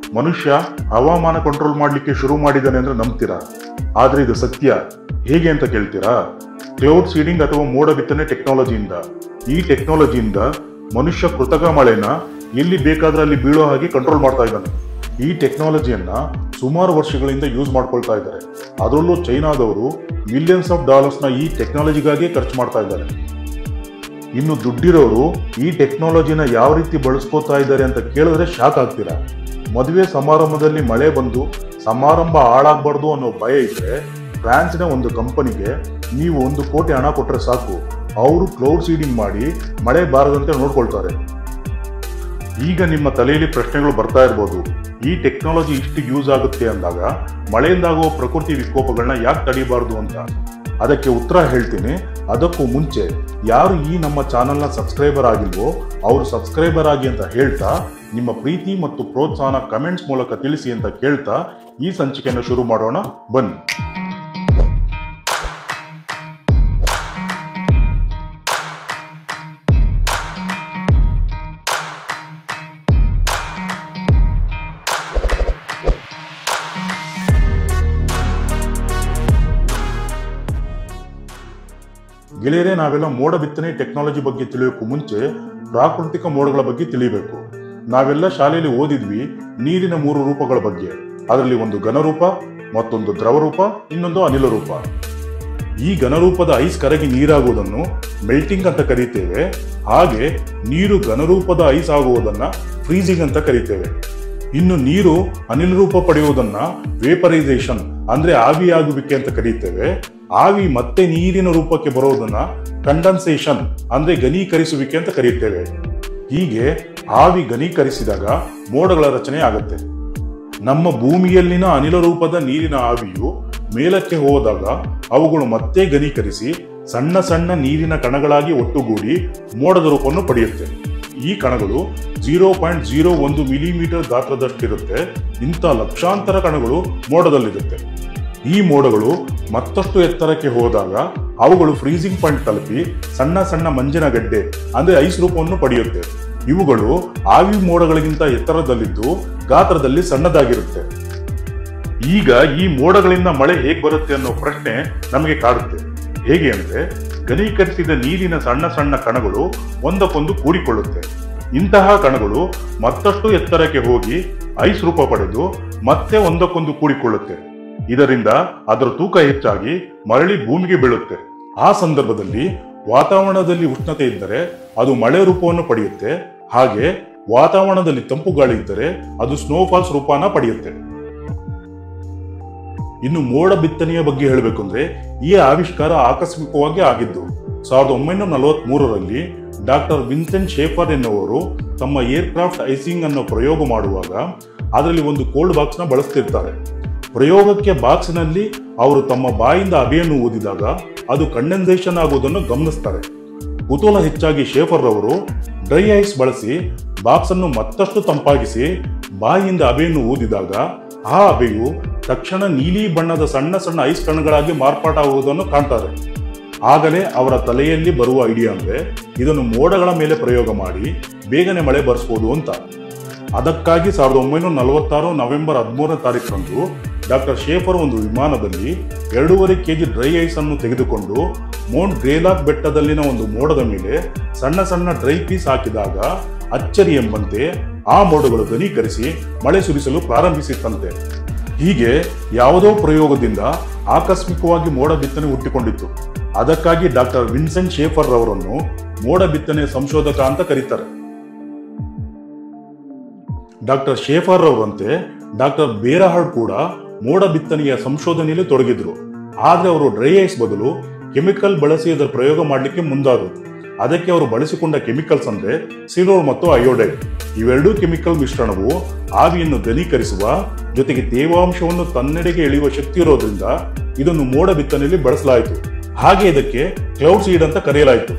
ಮನುಷ್ಯ ಹವಾಮಾನ ಕಂಟ್ರೋಲ್ ಮಾಡ್ಲಿಕ್ಕೆ ಶುರು ಮಾಡಿದ್ದಾನೆ ಅಂದ್ರೆ ನಂಬ್ತೀರಾ ಆದ್ರೆ ಇದು ಸತ್ಯ ಹೇಗೆ ಅಂತ ಕೇಳ್ತೀರಾ ಕ್ಲೌಡ್ ಸೀಡಿಂಗ್ ಅಥವಾ ಮೋಡ ಬಿತ್ತನೆ ಟೆಕ್ನಾಲಜಿಯಿಂದ ಈ ಟೆಕ್ನಾಲಜಿಯಿಂದ ಮನುಷ್ಯ ಕೃತಕ ಮಳೆನ ಎಲ್ಲಿ ಬೇಕಾದ್ರೆ ಅಲ್ಲಿ ಬೀಳೋ ಹಾಗೆ ಕಂಟ್ರೋಲ್ ಮಾಡ್ತಾ ಇದ್ದಾನೆ ಈ ಟೆಕ್ನಾಲಜಿಯನ್ನ ಸುಮಾರು ವರ್ಷಗಳಿಂದ ಯೂಸ್ ಮಾಡ್ಕೊಳ್ತಾ ಇದ್ದಾರೆ ಅದರಲ್ಲೂ ಚೈನಾದವರು ಮಿಲಿಯನ್ಸ್ ಆಫ್ ಡಾಲರ್ಸ್ನ ಈ ಟೆಕ್ನಾಲಜಿಗಾಗಿ ಖರ್ಚು ಮಾಡ್ತಾ ಇದ್ದಾರೆ ಇನ್ನು ದುಡ್ಡಿರೋರು ಈ ಟೆಕ್ನಾಲಜಿನ ಯಾವ ರೀತಿ ಬಳಸ್ಕೋತಾ ಇದ್ದಾರೆ ಅಂತ ಕೇಳಿದ್ರೆ ಶಾಕ್ ಆಗ್ತೀರಾ ಮದುವೆ ಸಮಾರಂಭದಲ್ಲಿ ಮಳೆ ಬಂದು ಸಮಾರಂಭ ಹಾಳಾಗಬಾರ್ದು ಅನ್ನೋ ಭಯ ಇದ್ರೆ ಫ್ರಾನ್ಸ್ನ ಒಂದು ಕಂಪನಿಗೆ ನೀವು ಒಂದು ಕೋಟಿ ಹಣ ಕೊಟ್ಟರೆ ಸಾಕು ಅವರು ಕ್ಲೌಡ್ ಸೀಡಿಂಗ್ ಮಾಡಿ ಮಳೆ ಬಾರದಂತೆ ನೋಡ್ಕೊಳ್ತಾರೆ ಈಗ ನಿಮ್ಮ ತಲೆಯಲ್ಲಿ ಪ್ರಶ್ನೆಗಳು ಬರ್ತಾ ಇರ್ಬೋದು ಈ ಟೆಕ್ನಾಲಜಿ ಇಷ್ಟು ಯೂಸ್ ಆಗುತ್ತೆ ಅಂದಾಗ ಮಳೆಯಿಂದಾಗುವ ಪ್ರಕೃತಿ ವಿಕೋಪಗಳನ್ನ ಯಾಕೆ ತಡಿಬಾರ್ದು ಅಂತ ಅದಕ್ಕೆ ಉತ್ತರ ಹೇಳ್ತೀನಿ ಅದಕ್ಕೂ ಮುಂಚೆ ಯಾರು ಈ ನಮ್ಮ ಚಾನೆಲ್ನ ಸಬ್ಸ್ಕ್ರೈಬರ್ ಆಗಿಲ್ವೋ ಅವರು ಸಬ್ಸ್ಕ್ರೈಬರ್ ಆಗಿ ಅಂತ ಹೇಳ್ತಾ ನಿಮ್ಮ ಪ್ರೀತಿ ಮತ್ತು ಪ್ರೋತ್ಸಾಹನ ಕಮೆಂಟ್ಸ್ ಮೂಲಕ ತಿಳಿಸಿ ಅಂತ ಕೇಳ್ತಾ ಈ ಸಂಚಿಕೆಯನ್ನು ಶುರು ಮಾಡೋಣ ಬನ್ನಿ ಗೆಳೆಯರೇ ನಾವೆಲ್ಲ ಮೋಡ ಬಿತ್ತನೆ ಟೆಕ್ನಾಲಜಿ ಬಗ್ಗೆ ತಿಳಿಯೋಕ್ಕೂ ಮುಂಚೆ ಪ್ರಾಕೃತಿಕ ಮೋಡಗಳ ಬಗ್ಗೆ ತಿಳಿಬೇಕು ನಾವೆಲ್ಲ ಶಾಲೆಯಲ್ಲಿ ಓದಿದ್ವಿ ನೀರಿನ ಮೂರು ರೂಪಗಳ ಬಗ್ಗೆ ಅದರಲ್ಲಿ ಒಂದು ಘನರೂಪ ಮತ್ತೊಂದು ದ್ರವ ರೂಪ ಇನ್ನೊಂದು ಅನಿಲ ರೂಪ ಈ ಘನರೂಪದ ಐಸ್ ಕರಗಿ ನೀರಾಗುವುದನ್ನು ಮೆಲ್ಟಿಂಗ್ ಅಂತ ಕರೀತೇವೆ ಹಾಗೆ ನೀರು ಘನರೂಪದ ಐಸ್ ಆಗುವುದನ್ನ ಫ್ರೀಸಿಂಗ್ ಅಂತ ಕರೀತೇವೆ ಇನ್ನು ನೀರು ಅನಿಲ ರೂಪ ಪಡೆಯುವುದನ್ನ ವೇಪರೈಸೇಷನ್ ಅಂದ್ರೆ ಆವಿಯಾಗುವಿಕೆ ಅಂತ ಕರೀತೇವೆ ಆವಿ ಮತ್ತೆ ನೀರಿನ ರೂಪಕ್ಕೆ ಬರೋದನ್ನ ಕಂಡನ್ಸೇಷನ್ ಅಂದ್ರೆ ಘನೀಕರಿಸುವಿಕೆ ಅಂತ ಕರೀತೇವೆ ಹೀಗೆ ಆವಿ ಘನೀಕರಿಸಿದಾಗ ಮೋಡಗಳ ರಚನೆ ಆಗುತ್ತೆ ನಮ್ಮ ಭೂಮಿಯಲ್ಲಿನ ಅನಿಲ ರೂಪದ ನೀರಿನ ಆವಿಯು ಮೇಲಕ್ಕೆ ಹೋದಾಗ ಅವುಗಳು ಮತ್ತೆ ಘನೀಕರಿಸಿ ಸಣ್ಣ ಸಣ್ಣ ನೀರಿನ ಕಣಗಳಾಗಿ ಒಟ್ಟುಗೂಡಿ ಮೋಡದ ರೂಪವನ್ನು ಪಡೆಯುತ್ತೆ ಈ ಕಣಗಳು ಜೀರೋ ಪಾಯಿಂಟ್ ಜೀರೋ ಒಂದು ಮಿಲಿಮೀಟರ್ ಗಾತ್ರದಷ್ಟಿರುತ್ತೆ ಇಂಥ ಲಕ್ಷಾಂತರ ಕಣಗಳು ಮೋಡದಲ್ಲಿರುತ್ತೆ ಈ ಮೋಡಗಳು ಮತ್ತಷ್ಟು ಎತ್ತರಕ್ಕೆ ಹೋದಾಗ ಅವುಗಳು ಫ್ರೀಸಿಂಗ್ ಪಾಯಿಂಟ್ ತಲುಪಿ ಸಣ್ಣ ಸಣ್ಣ ಮಂಜಿನ ಗಡ್ಡೆ ಅಂದ್ರೆ ಐಸ್ ರೂಪವನ್ನು ಪಡೆಯುತ್ತೆ ಇವುಗಳು ಆವಿ ಮೋಡಗಳಿಗಿಂತ ಎತ್ತರದಲ್ಲಿದ್ದು ಗಾತ್ರದಲ್ಲಿ ಸಣ್ಣದಾಗಿರುತ್ತೆ ಈಗ ಈ ಮೋಡಗಳಿಂದ ಮಳೆ ಹೇಗ್ ಬರುತ್ತೆ ಅನ್ನೋ ಪ್ರಶ್ನೆ ನಮಗೆ ಕಾಡುತ್ತೆ ಹೇಗೆ ಅಂದ್ರೆ ಘನೀಕರಿಸಿದ ನೀರಿನ ಸಣ್ಣ ಸಣ್ಣ ಕಣಗಳು ಒಂದಕ್ಕೊಂದು ಕೂಡಿಕೊಳ್ಳುತ್ತೆ ಇಂತಹ ಕಣಗಳು ಮತ್ತಷ್ಟು ಎತ್ತರಕ್ಕೆ ಹೋಗಿ ಐಸ್ ರೂಪ ಪಡೆದು ಮತ್ತೆ ಒಂದಕ್ಕೊಂದು ಕೂಡಿಕೊಳ್ಳುತ್ತೆ ಇದರಿಂದ ಅದರ ತೂಕ ಹೆಚ್ಚಾಗಿ ಮರಳಿ ಭೂಮಿಗೆ ಬೀಳುತ್ತೆ ಆ ಸಂದರ್ಭದಲ್ಲಿ ವಾತಾವರಣದಲ್ಲಿ ಉಷ್ಣತೆ ಇದ್ದರೆ ಅದು ಮಳೆ ರೂಪವನ್ನು ಪಡೆಯುತ್ತೆ ಹಾಗೆ ವಾತಾವರಣದಲ್ಲಿ ತಂಪು ಗಾಳಿ ಇದ್ದರೆ ಅದು ಸ್ನೋಫಾಲ್ಸ್ ರೂಪನ ಪಡೆಯುತ್ತೆ ಇನ್ನು ಮೋಡ ಬಿತ್ತನೆಯ ಬಗ್ಗೆ ಹೇಳಬೇಕು ಅಂದ್ರೆ ಈ ಆವಿಷ್ಕಾರ ಆಕಸ್ಮಿಕವಾಗಿ ಆಗಿದ್ದು ಸಾವಿರದ ಒಂಬೈನೂರ ನಲವತ್ತ್ ಮೂರರಲ್ಲಿ ಡಾಕ್ಟರ್ ವಿನ್ಸೆಂಟ್ ಶೇಫರ್ ಎನ್ನುವರು ತಮ್ಮ ಏರ್ಕ್ರಾಫ್ಟ್ ಐಸಿಂಗ್ ಅನ್ನು ಪ್ರಯೋಗ ಮಾಡುವಾಗ ಅದರಲ್ಲಿ ಒಂದು ಕೋಲ್ಡ್ ಬಾಕ್ಸ್ ನ ಬಳಸ್ತಿರ್ತಾರೆ ಪ್ರಯೋಗಕ್ಕೆ ಬಾಕ್ಸ್ನಲ್ಲಿ ಅವರು ತಮ್ಮ ಬಾಯಿಂದ ಅಬೆಯನ್ನು ಊದಿದಾಗ ಅದು ಕಂಡೆನ್ಸೇಷನ್ ಆಗುವುದನ್ನು ಗಮನಿಸ್ತಾರೆ ಕುತೂಹಲ ಹೆಚ್ಚಾಗಿ ಶೇಫರ್ ಅವರು ಡ್ರೈ ಐಸ್ ಬಳಸಿ ಬಾಕ್ಸ್ ಅನ್ನು ಮತ್ತಷ್ಟು ತಂಪಾಗಿಸಿ ಬಾಯಿಯಿಂದ ಅಬೆಯನ್ನು ಊದಿದಾಗ ಆ ಅಬೆಯು ತಕ್ಷಣ ನೀಲಿ ಬಣ್ಣದ ಸಣ್ಣ ಸಣ್ಣ ಐಸ್ ಕಣಗಳಾಗಿ ಮಾರ್ಪಾಟಾಗುವುದನ್ನು ಕಾಣ್ತಾರೆ ಆಗಲೇ ಅವರ ತಲೆಯಲ್ಲಿ ಬರುವ ಐಡಿಯಾ ಅಂದ್ರೆ ಇದನ್ನು ಮೋಡಗಳ ಮೇಲೆ ಪ್ರಯೋಗ ಮಾಡಿ ಬೇಗನೆ ಮಳೆ ಬರ್ಸ್ಬೋದು ಅಂತ ಅದಕ್ಕಾಗಿ ಸಾವಿರದ ಒಂಬೈನೂರ ನಲವತ್ತಾರು ನವೆಂಬರ್ ಹದಿಮೂರನೇ ತಾರೀಕರಂದು ಡಾಕ್ಟರ್ ಶೇಫರ್ ಒಂದು ವಿಮಾನದಲ್ಲಿ ಎರಡೂವರೆ ಕೆಜಿ ಡ್ರೈ ಐಸ್ ಅನ್ನು ತೆಗೆದುಕೊಂಡು ಮೌಂಟ್ ಗ್ರೇಲಾಕ್ ಬೆಟ್ಟದಲ್ಲಿನ ಒಂದು ಮೋಡದ ಮೇಲೆ ಸಣ್ಣ ಸಣ್ಣ ಡ್ರೈ ಪೀಸ್ ಹಾಕಿದಾಗ ಅಚ್ಚರಿ ಎಂಬಂತೆ ಆ ಮೋಡಗಳು ಘನೀಕರಿಸಿ ಮಳೆ ಸುರಿಸಲು ಪ್ರಾರಂಭಿಸಿತ್ತಂತೆ ಹೀಗೆ ಯಾವುದೋ ಪ್ರಯೋಗದಿಂದ ಆಕಸ್ಮಿಕವಾಗಿ ಮೋಡ ಬಿತ್ತನೆ ಹುಟ್ಟಿಕೊಂಡಿತ್ತು ಅದಕ್ಕಾಗಿ ಡಾಕ್ಟರ್ ವಿನ್ಸೆಂಟ್ ಶೇಫರ್ ಅವರನ್ನು ಮೋಡ ಬಿತ್ತನೆ ಸಂಶೋಧಕ ಅಂತ ಕರೀತಾರೆ ಡಾಕ್ಟರ್ ಶೇಫರ್ ಅವರಂತೆ ಡಾಕ್ಟರ್ ಬೇರಹಾಳ್ ಕೂಡ ಮೋಡ ಬಿತ್ತನೆಯ ಸಂಶೋಧನೆಯಲ್ಲಿ ತೊಡಗಿದ್ರು ಆದ್ರೆ ಅವರು ಡ್ರೈ ಐಸ್ ಬದಲು ಕೆಮಿಕಲ್ ಬಳಸಿ ಅದರ ಪ್ರಯೋಗ ಮಾಡಲಿಕ್ಕೆ ಮುಂದಾದರು ಅದಕ್ಕೆ ಅವರು ಬಳಸಿಕೊಂಡ ಕೆಮಿಕಲ್ಸ್ ಅಂದ್ರೆ ಸಿಲೋರ್ ಮತ್ತು ಅಯೋಡೈಡ್ ಇವೆರಡೂ ಕೆಮಿಕಲ್ ಮಿಶ್ರಣವು ಆವಿಯನ್ನು ಘನೀಕರಿಸುವ ಜೊತೆಗೆ ತೇವಾಂಶವನ್ನು ತನ್ನೆಡೆಗೆ ಎಳೆಯುವ ಶಕ್ತಿ ಇರೋದ್ರಿಂದ ಇದನ್ನು ಮೋಡ ಬಿತ್ತನೆಯಲ್ಲಿ ಬಳಸಲಾಯಿತು ಹಾಗೆ ಇದಕ್ಕೆ ಕ್ಲೌಡ್ ಸೀಡ್ ಅಂತ ಕರೆಯಲಾಯಿತು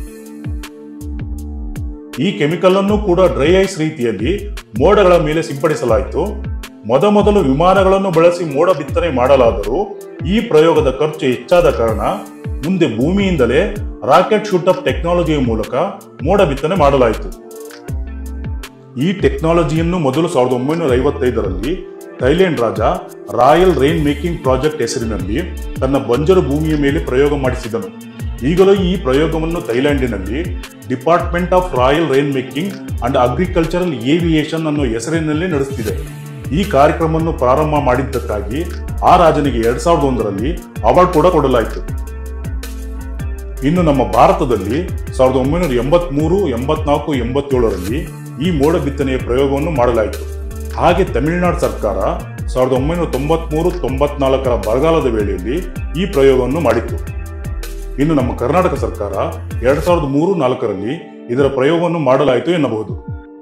ಈ ಕೆಮಿಕಲ್ ಅನ್ನು ಕೂಡ ಡ್ರೈ ಐಸ್ ರೀತಿಯಲ್ಲಿ ಮೋಡಗಳ ಮೇಲೆ ಸಿಂಪಡಿಸಲಾಯಿತು ಮೊದಮೊದಲು ವಿಮಾನಗಳನ್ನು ಬಳಸಿ ಮೋಡ ಬಿತ್ತನೆ ಮಾಡಲಾದರೂ ಈ ಪ್ರಯೋಗದ ಖರ್ಚು ಹೆಚ್ಚಾದ ಕಾರಣ ಮುಂದೆ ಭೂಮಿಯಿಂದಲೇ ರಾಕೆಟ್ ಶೂಟ್ ಅಪ್ ಟೆಕ್ನಾಲಜಿಯ ಮೂಲಕ ಮೋಡ ಬಿತ್ತನೆ ಮಾಡಲಾಯಿತು ಈ ಟೆಕ್ನಾಲಜಿಯನ್ನು ಮೊದಲು ಸಾವಿರದ ಒಂಬೈನೂರ ಐವತ್ತೈದರಲ್ಲಿ ಥೈಲ್ಯಾಂಡ್ ರಾಜ ರಾಯಲ್ ರೈನ್ ಮೇಕಿಂಗ್ ಪ್ರಾಜೆಕ್ಟ್ ಹೆಸರಿನಲ್ಲಿ ತನ್ನ ಬಂಜರು ಭೂಮಿಯ ಮೇಲೆ ಪ್ರಯೋಗ ಮಾಡಿಸಿದನು ಈಗಲೂ ಈ ಪ್ರಯೋಗವನ್ನು ಥೈಲ್ಯಾಂಡಿನಲ್ಲಿ department of royal rain making and agricultural aviation ಅನ್ನೋ ಹೆಸರಿನಲ್ಲಿ ನಡೆಸುತ್ತಿದೆ ಈ ಕಾರ್ಯಕ್ರಮವನ್ನು ಪ್ರಾರಂಭ ಮಾಡಿದ್ದಕ್ಕಾಗಿ ಆ ರಾಜನಿಗೆ ಎರಡ್ ಸಾವಿರದ ಒಂದರಲ್ಲಿ ಅವಾರ್ಡ್ ಕೂಡ ಕೊಡಲಾಯಿತು ಇನ್ನು ನಮ್ಮ ಭಾರತದಲ್ಲಿ ಸಾವಿರದ ಒಂಬೈನೂರ ಎಂಬತ್ಮೂರು ಎಂಬತ್ನಾಲ್ಕು ಎಂಬತ್ತೇಳರಲ್ಲಿ ಈ ಮೋಡ ಬಿತ್ತನೆಯ ಪ್ರಯೋಗವನ್ನು ಮಾಡಲಾಯಿತು ಹಾಗೆ ತಮಿಳುನಾಡು ಸರ್ಕಾರ ಸಾವಿರದ ಒಂಬೈನೂರ ತೊಂಬತ್ಮೂರು ತೊಂಬತ್ನಾಲ್ಕರ ಬರಗಾಲದ ವೇಳೆಯಲ್ಲಿ ಈ ಪ್ರಯೋಗವನ್ನು ಮಾಡಿತ್ತು ಇನ್ನು ನಮ್ಮ ಕರ್ನಾಟಕ ಸರ್ಕಾರ ಎರಡ್ ಸಾವಿರದ ಮೂರು ನಾಲ್ಕರಲ್ಲಿ ಇದರ ಪ್ರಯೋಗವನ್ನು ಮಾಡಲಾಯಿತು ಎನ್ನಬಹುದು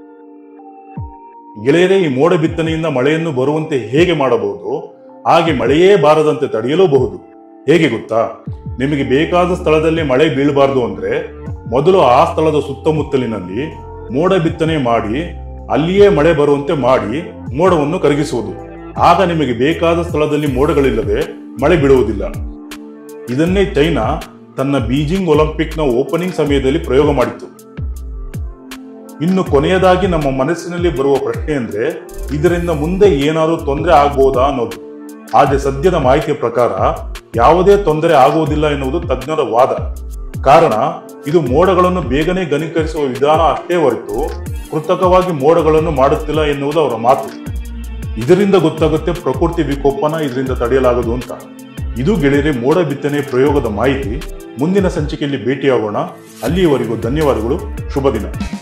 ಗೆಳೆಯರೇ ಈ ಮೋಡ ಬಿತ್ತನೆಯಿಂದ ಮಳೆಯನ್ನು ಬರುವಂತೆ ಹೇಗೆ ಮಾಡಬಹುದು ಹಾಗೆ ಮಳೆಯೇ ಬಾರದಂತೆ ತಡೆಯಲೂಬಹುದು ಹೇಗೆ ಗೊತ್ತಾ ನಿಮಗೆ ಬೇಕಾದ ಸ್ಥಳದಲ್ಲಿ ಮಳೆ ಬೀಳಬಾರದು ಅಂದ್ರೆ ಮೊದಲು ಆ ಸ್ಥಳದ ಸುತ್ತಮುತ್ತಲಿನಲ್ಲಿ ಮೋಡ ಬಿತ್ತನೆ ಮಾಡಿ ಅಲ್ಲಿಯೇ ಮಳೆ ಬರುವಂತೆ ಮಾಡಿ ಮೋಡವನ್ನು ಕರಗಿಸುವುದು ಆಗ ನಿಮಗೆ ಬೇಕಾದ ಸ್ಥಳದಲ್ಲಿ ಮೋಡಗಳಿಲ್ಲದೆ ಮಳೆ ಬೀಳುವುದಿಲ್ಲ ಇದನ್ನೇ ಚೈನಾ ತನ್ನ ಬೀಜಿಂಗ್ ಒಲಿಂಪಿಕ್ನ ಓಪನಿಂಗ್ ಸಮಯದಲ್ಲಿ ಪ್ರಯೋಗ ಮಾಡಿತ್ತು ಇನ್ನು ಕೊನೆಯದಾಗಿ ನಮ್ಮ ಮನಸ್ಸಿನಲ್ಲಿ ಬರುವ ಪ್ರಶ್ನೆ ಅಂದ್ರೆ ಇದರಿಂದ ಮುಂದೆ ಏನಾದರೂ ತೊಂದರೆ ಆಗ್ಬೋದಾ ಅನ್ನೋದು ಆದರೆ ಸದ್ಯದ ಮಾಹಿತಿಯ ಪ್ರಕಾರ ಯಾವುದೇ ತೊಂದರೆ ಆಗುವುದಿಲ್ಲ ಎನ್ನುವುದು ತಜ್ಞರ ವಾದ ಕಾರಣ ಇದು ಮೋಡಗಳನ್ನು ಬೇಗನೆ ಘನೀಕರಿಸುವ ವಿಧಾನ ಅಷ್ಟೇ ಹೊರತು ಕೃತಕವಾಗಿ ಮೋಡಗಳನ್ನು ಮಾಡುತ್ತಿಲ್ಲ ಎನ್ನುವುದು ಅವರ ಮಾತು ಇದರಿಂದ ಗೊತ್ತಾಗುತ್ತೆ ಪ್ರಕೃತಿ ವಿಕೋಪನ ಇದರಿಂದ ತಡೆಯಲಾಗದು ಅಂತ ಇದು ಗೆಳೆಯರೆ ಮೋಡ ಬಿತ್ತನೆ ಪ್ರಯೋಗದ ಮಾಹಿತಿ ಮುಂದಿನ ಸಂಚಿಕೆಯಲ್ಲಿ ಭೇಟಿಯಾಗೋಣ ಅಲ್ಲಿಯವರೆಗೂ ಧನ್ಯವಾದಗಳು ಶುಭ ದಿನ